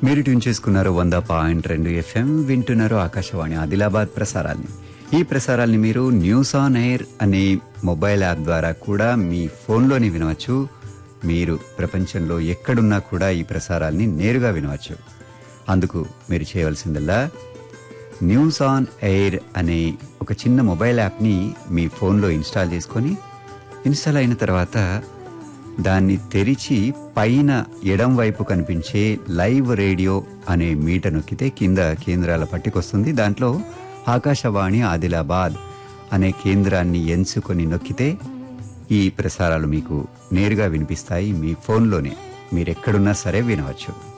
మీరు ట్యూన్ చేసుకున్నారు వంద పాయింట్ రెండు ఎఫ్ఎం వింటున్నారు ఆకాశవాణి ఆదిలాబాద్ ప్రసారాల్ని ఈ ప్రసారాల్ని మీరు న్యూస్ ఆన్ ఎయిర్ అనే మొబైల్ యాప్ ద్వారా కూడా మీ ఫోన్లోనే వినవచ్చు మీరు ప్రపంచంలో ఎక్కడున్నా కూడా ఈ ప్రసారాల్ని నేరుగా వినవచ్చు అందుకు మీరు చేయవలసిందల్లా న్యూస్ ఆన్ ఎయిర్ అనే ఒక చిన్న మొబైల్ యాప్ని మీ ఫోన్లో ఇన్స్టాల్ చేసుకొని ఇన్స్టాల్ అయిన తర్వాత దాన్ని తెరిచి పైన ఎడం వైపు కనిపించే లైవ్ రేడియో అనే మీట నొక్కితే కింద కేంద్రాల పట్టికొస్తుంది దాంట్లో ఆకాశవాణి ఆదిలాబాద్ అనే కేంద్రాన్ని ఎంచుకొని నొక్కితే ఈ ప్రసారాలు మీకు నేరుగా వినిపిస్తాయి మీ ఫోన్లోనే మీరెక్కడున్నా సరే వినవచ్చు